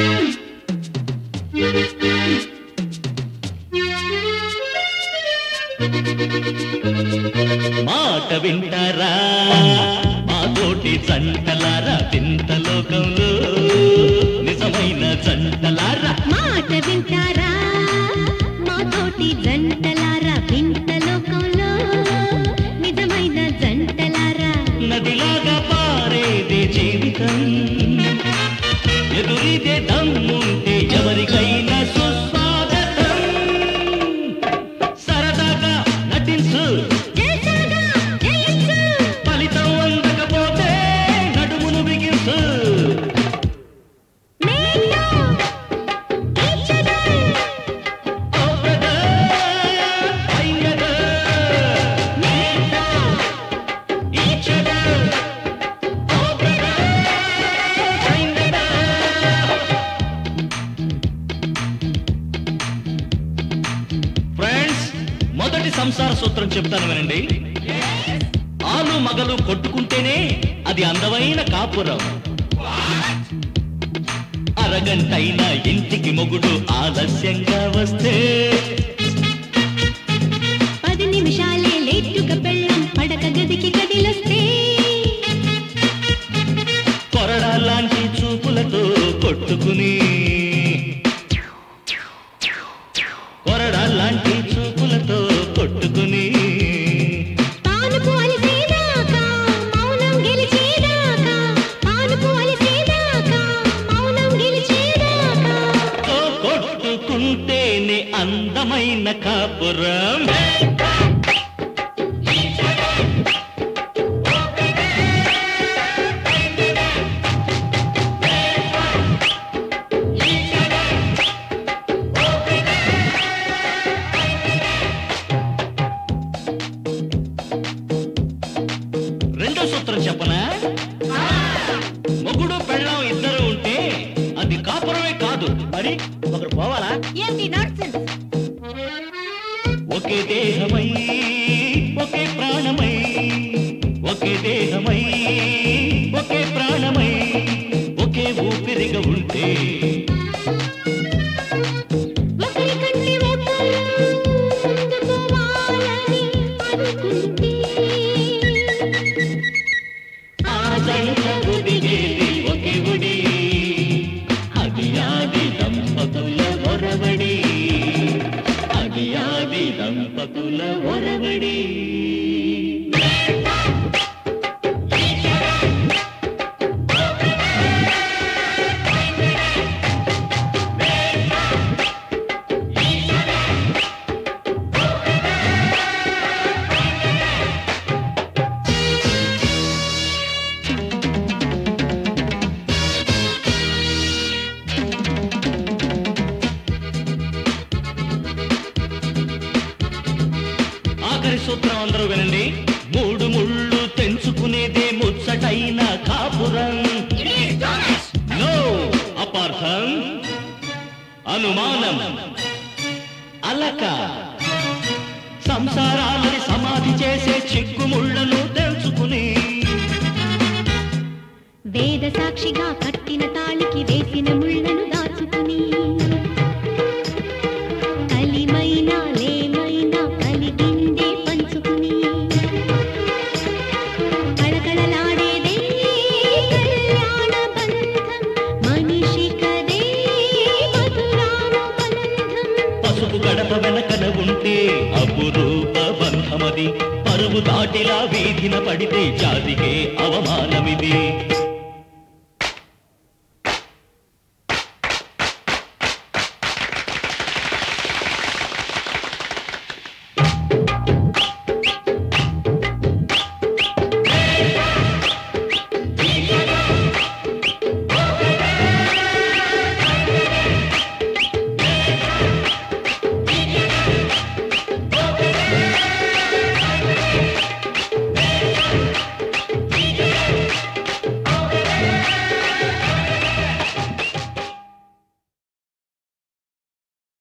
మాట వింటారా మా తోటి జంటలారా వింత లోకంలో నిజమైన జంటలారా మాట వింటారా మా తోటి జంటలారా వింత లోకంలో నిజమైన జంటలారా నదిలాగా పారేదే జీవితం ఎదురిదే దమ్ముంటే ఎవరికైనా సుస్వాగతం సరదాగా నటించు జల్సాగా జయించు ఫలితం అందకపోతే నడుమును బిగించు మేలో ఈచదల్ ఓ బ్రదర్, అయ్యదో, మేలో ఈచదో, ఓ బ్రదర్, అయ్యదో. ఫ్రెండ్స్ మొదటి సంసార సూత్రం చెప్తాను వినండి ఆలు మగలు కొట్టుకుంటేనే అది అందమైన కాపురం అరగంటైనా ఇంటికి మొగుడు ఆలస్యంగా వస్తే పది నిమిషాలే లేటుగా పెళ్ళం పడక గదికి గదిలొస్తే కొరడా లాంటి చూపులతో కొట్టుకుని కొరడా లాంటి చూపులతో కొట్టుకుని పానుపు అలిసేదాకా మౌనం గెలిచేదాకా పానుపు అలిసేదాకా మౌనం గెలిచేదాకా తో కొట్టుకుంటేనే అందమైన కాపురం రెండో సూత్రం చెప్పనా మొగుడు పెళ్ళం ఇద్దరు ఉంటే అది కాపురమే కాదు మరి ఒకరు పోవాలా ఏంటి నాన్సెన్స్ ఒకే దేహమై ఒకే ప్రాణమై ఒకే దేహమై ఒకే ప్రాణమై ఒకే ఊపిరిగా ఉంటే ఒకరి కంటే ఒకరు ముందుకు వాలని అనుకుంటే ఆ జంట ఒదిగేది ఒకే ఒడి అది ఆది దంపతుల ఒరవడి అది ఆది దంపతుల ఒరవడి ఆఖరి సూత్రం అందరూ వినండి మూడు ముళ్ళు తెంచుకునేదే ముచ్చటైన కాపురం నో అపార్థం అనుమానం అలక సంసారాలని సమాధి చేసే చిక్కుముళ్ళను తెంచుకుని వేద సాక్షిగా కట్టిన తాళికి వేసిన ముళ్ళను దాచుకుని కలిమైనా లేమైనా కలిగిందే పంచుకుని కళకళలాడేదే కళ్యాణ బంధం మనిషి కదే మధురానుబంధం పసుపు గడప వెనకన ఉంటే అపురూప బంధమది పరువు దాటిలా వీధిన పడితే జాతికే అవమానమిది